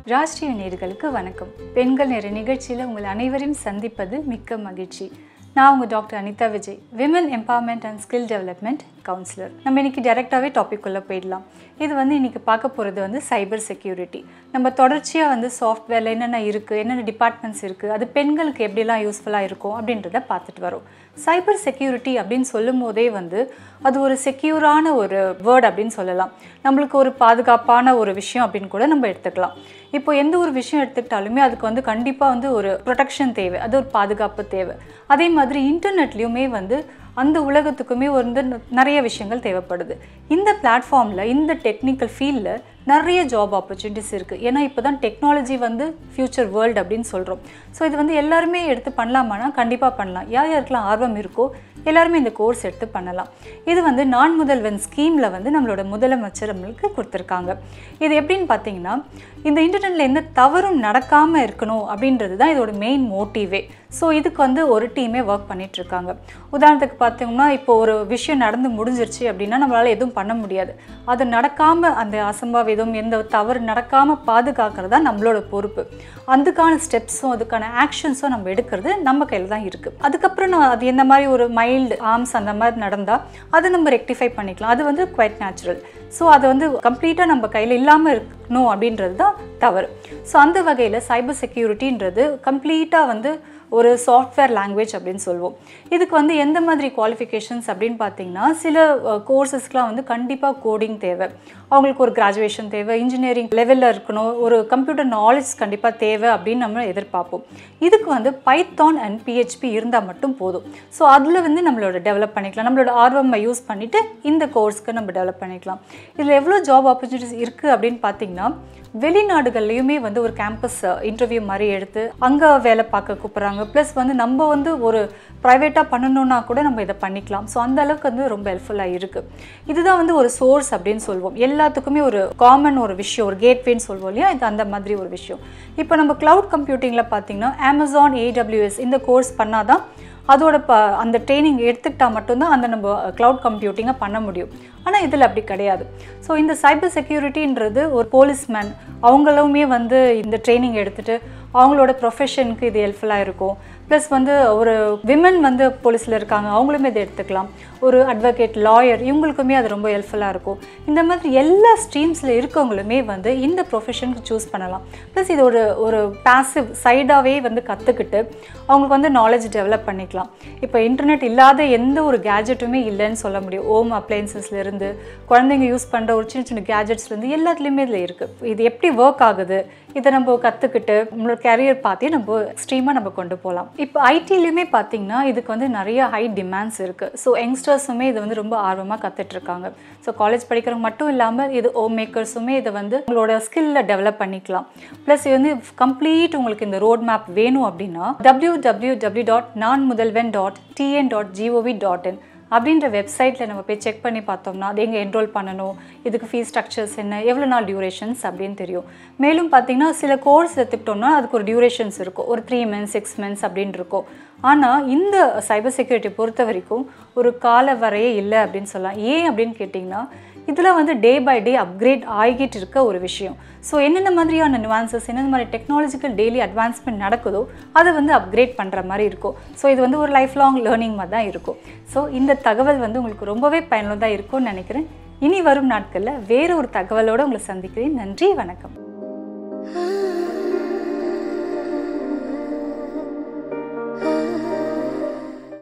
Raj TV நேயர்களுக்கு வணக்கம் பெண்கள் நேர நிகழ்ச்சியில் உங்கள் அனைவரையும் சந்திப்பது மிக்க மகிழ்ச்சி நான் உங்கள் doctor Anitha Vijay women empowerment and skill development counsellor நம்ம இன்னைக்கு டேரெக்டாகவே டாபிக் உள்ள போயிடலாம் இது வந்து இன்னைக்கு பார்க்க போகிறது வந்து சைபர் செக்யூரிட்டி நம்ம தொடர்ச்சியாக வந்து சாஃப்ட்வேரில் என்னென்ன இருக்குது என்னென்ன டிபார்ட்மெண்ட்ஸ் இருக்குது அது பெண்களுக்கு எப்படிலாம் யூஸ்ஃபுல்லாக இருக்கும் அப்படின்றத பார்த்துட்டு வரோம் சைபர் செக்யூரிட்டி அப்படின்னு சொல்லும் போதே வந்து அது ஒரு செக்யூரான ஒரு வேர்ட் அப்படின்னு சொல்லலாம் நம்மளுக்கு ஒரு பாதுகாப்பான ஒரு விஷயம் அப்படின்னு கூட நம்ம எடுத்துக்கலாம் இப்போ எந்த ஒரு விஷயம் எடுத்துக்கிட்டாலுமே அதுக்கு வந்து கண்டிப்பாக வந்து ஒரு ப்ரொடெக்ஷன் தேவை அது ஒரு பாதுகாப்பு தேவை அதே மாதிரி இன்டர்நெட்லேயுமே வந்து அந்த உலகத்துக்குமே வந்து ந- நிறைய விஷயங்கள் தேவைப்படுது இந்த பிளாட்ஃபார்மில் இந்த டெக்னிக்கல் ஃபீல்டில் நிறைய ஜாப் ஆப்பர்ச்சுனிட்டிஸ் இருக்குது ஏன்னா இப்போ தான் டெக்னாலஜி வந்து ஃப்யூச்சர் வேர்ல்டு அப்படின்னு சொல்கிறோம் ஸோ இது வந்து எல்லாருமே எடுத்து பண்ணலாமானா கண்டிப்பாக பண்ணலாம் யார் யாருக்கெல்லாம் ஆர்வம் இருக்கோ எல்லாருமே இந்த கோர்ஸ் எடுத்து பண்ணலாம் இது வந்து நான் முதல்வன் ஸ்கீமில் வந்து நம்மளோட முதலமைச்சர் நம்மளுக்கு கொடுத்துருக்காங்க இது எப்படின்னு பார்த்தீங்கன்னா இந்த இன்டர்நெட்டில் எந்த தவறும் நடக்காமல் இருக்கணும் அப்படின்றது தான் இதோட மெயின் மோட்டிவே ஸோ இதுக்கு வந்து ஒரு டீமே ஒர்க் பண்ணிட்டு இருக்காங்க உதாரணத்துக்கு பார்த்தோம்னா இப்போ ஒரு விஷயம் நடந்து முடிஞ்சிருச்சு அப்படின்னா நம்மளால் எதுவும் பண்ண முடியாது அது நடக்காமல் அந்த அசம்பாவிதம் எந்த தவறு நடக்காமல் பாதுகாக்கிறது தான் நம்மளோட பொறுப்பு அதுக்கான ஸ்டெப்ஸும் அதுக்கான ஆக்ஷன்ஸும் நம்ம எடுக்கிறது நம்ம கையில் தான் இருக்குது அதுக்கப்புறம் நான் அது எந்த மாதிரி ஒரு மைல்டு ஆர்ம்ஸ் அந்த மாதிரி நடந்தால் அதை நம்ம ரெக்டிஃபை பண்ணிக்கலாம் அது வந்து குவைட் நேச்சுரல் ஸோ அது வந்து கம்ப்ளீட்டாக நம்ம கையில் இல்லாமல் இருக்கணும் அப்படின்றது தான் தவறு ஸோ அந்த வகையில் சைபர் செக்யூரிட்டின்றது கம்ப்ளீட்டாக வந்து ஒரு சாஃப்ட்வேர் லாங்குவேஜ் அப்படின்னு சொல்லுவோம் இதுக்கு வந்து எந்த மாதிரி குவாலிஃபிகேஷன்ஸ் அப்படின்னு பார்த்தீங்கன்னா சில கோர்சஸ்க்குலாம் வந்து கண்டிப்பாக கோடிங் தேவை அவங்களுக்கு ஒரு கிராஜுவேஷன் தேவை இன்ஜினியரிங் லெவலில் இருக்கணும் ஒரு கம்ப்யூட்டர் நாலேஜ் கண்டிப்பாக தேவை அப்படின்னு நம்ம எதிர்பார்ப்போம் இதுக்கு வந்து பைத்தான் அண்ட் பிஹெச்பி இருந்தால் மட்டும் போதும் ஸோ அதில் வந்து நம்மளோட டெவலப் பண்ணிக்கலாம் நம்மளோட ஆர்வமை யூஸ் பண்ணிவிட்டு இந்த கோர்ஸ்க்கு நம்ம டெவலப் பண்ணிக்கலாம் இதில் எவ்வளோ ஜாப் ஆப்பர்ச்சுனிட்டிஸ் இருக்குது அப்படின்னு பார்த்தீங்கன்னா வெளிநாடுகள்லையுமே வந்து ஒரு கேம்பஸ் இன்டர்வியூ மாதிரி எடுத்து அங்கே வேலை பார்க்க கூப்பிட்றாங்க ப்ளஸ் வந்து நம்ம வந்து ஒரு ப்ரைவேட்டாக பண்ணணுன்னா கூட நம்ம இதை பண்ணிக்கலாம் ஸோ அந்த அளவுக்கு வந்து ரொம்ப ஹெல்ப்ஃபுல்லாக இருக்குது இதுதான் வந்து ஒரு சோர்ஸ் அப்படின்னு சொல்லுவோம் எல்லாத்துக்குமே ஒரு காமன் ஒரு விஷயம் ஒரு கேட்வேன்னு சொல்லுவோம் இல்லையா இது அந்த மாதிரி ஒரு விஷயம் இப்போ நம்ம க்ளவுட் கம்ப்யூட்டிங்கில் பார்த்தீங்கன்னா அமேசான் ஏடபிள்யூஎஸ் இந்த கோர்ஸ் பண்ணாதான் அதோட ப அந்த ட்ரைனிங் எடுத்துக்கிட்டால் மட்டும்தான் அந்த நம்ம க்ளவுட் கம்ப்யூட்டிங்கை பண்ண முடியும் ஆனால் இதில் அப்படி கிடையாது ஸோ இந்த சைபர் செக்யூரிட்டின்றது ஒரு போலீஸ்மேன் அவங்களுமே வந்து இந்த ட்ரைனிங் எடுத்துகிட்டு அவங்களோட ப்ரொஃபஷனுக்கு இது ஹெல்ப்ஃபுல்லாக இருக்கும் ப்ளஸ் வந்து ஒரு விமன் வந்து போலீஸில் இருக்காங்க அவங்களுமே இதை எடுத்துக்கலாம் ஒரு அட்வொகேட் லாயர் இவங்களுக்குமே அது ரொம்ப ஹெல்ப்ஃபுல்லாக இருக்கும் இந்த மாதிரி எல்லா ஸ்ட்ரீம்ஸில் இருக்கவங்களுமே வந்து இந்த ப்ரொஃபஷனுக்கு சூஸ் பண்ணலாம் ப்ளஸ் இது ஒரு ஒரு பேசிவ் சைடாகவே வந்து கற்றுக்கிட்டு அவங்களுக்கு வந்து நாலேஜ் டெவலப் பண்ணிக்கலாம் இப்போ இன்டர்நெட் இல்லாத எந்த ஒரு கேஜெட்டுமே இல்லைன்னு சொல்ல முடியும் ஹோம் அப்ளையன்சஸ்லேருந்து குழந்தைங்க யூஸ் பண்ணுற ஒரு சின்ன சின்ன கேஜெட்ஸ்லேருந்து எல்லாத்துலேயுமே இதில் இருக்குது இது எப்படி ஒர்க் ஆகுது இதை நம்ம கற்றுக்கிட்டு நம்மளோட கேரியர் பார்த்தே நம்ம எக்ஸ்ட்ரீமாக நம்ம கொண்டு போகலாம் இப்போ ஐடிலையுமே பார்த்தீங்கன்னா இதுக்கு வந்து நிறைய ஹை டிமாண்ட்ஸ் இருக்குது ஸோ யங்ஸ்டர்ஸுமே இது வந்து ரொம்ப ஆர்வமாக கற்றுட்ருக்காங்க ஸோ காலேஜ் படிக்கிறவங்க மட்டும் இல்லாமல் இது ஹோம் மேக்கர்ஸுமே இதை வந்து உங்களோட ஸ்கில்ல டெவலப் பண்ணிக்கலாம் ப்ளஸ் இது வந்து கம்ப்ளீட் உங்களுக்கு இந்த ரோட் மேப் வேணும் அப்படின்னா W W W dot Naan Mudhalvan dot TN dot G O V dot in அப்படின்ற வெப்சைட்டில் நம்ம போய் செக் பண்ணி பார்த்தோம்னா அது எங்கே என்ரோல் பண்ணணும் இதுக்கு ஃபீஸ் ஸ்ட்ரக்சர்ஸ் என்ன எவ்வளோ நாள் டியூரேஷன்ஸ் அப்படின்னு தெரியும் மேலும் பார்த்தீங்கன்னா சில கோர்ஸ் எடுத்துக்கிட்டோம்னா அதுக்கு ஒரு டியூரேஷன்ஸ் இருக்கும் ஒரு த்ரீ மந்த்ஸ் சிக்ஸ் மந்த்ஸ் அப்படின்னு இருக்கும் ஆனால் இந்த சைபர் செக்யூரிட்டி பொறுத்த வரைக்கும் ஒரு கால வரையே இல்லை அப்படின்னு சொல்லலாம் ஏன் அப்படின்னு கேட்டிங்கன்னா இதில் வந்து டே பை டே அப்கிரேட் ஆகிட்டு இருக்க ஒரு விஷயம் ஸோ என்னென்ன மாதிரியான நியூவான்சஸ் என்னென்ன மாதிரி டெக்னாலஜிக்கல் டெய்லி அட்வான்ஸ்மெண்ட் நடக்குதோ அதை வந்து அப்கிரேட் பண்ணுற மாதிரி இருக்கும் ஸோ இது வந்து ஒரு லைஃப் லாங் லேர்னிங் மாதிரி தான் இருக்கும் ஸோ இந்த தகவல் வந்து உங்களுக்கு ரொம்பவே பயனுள்ளதாக இருக்கும்னு நினைக்கிறேன் இனி வரும் நாட்களில் வேறு ஒரு தகவலோடு உங்களை சந்திக்கிறேன் நன்றி வணக்கம் Ah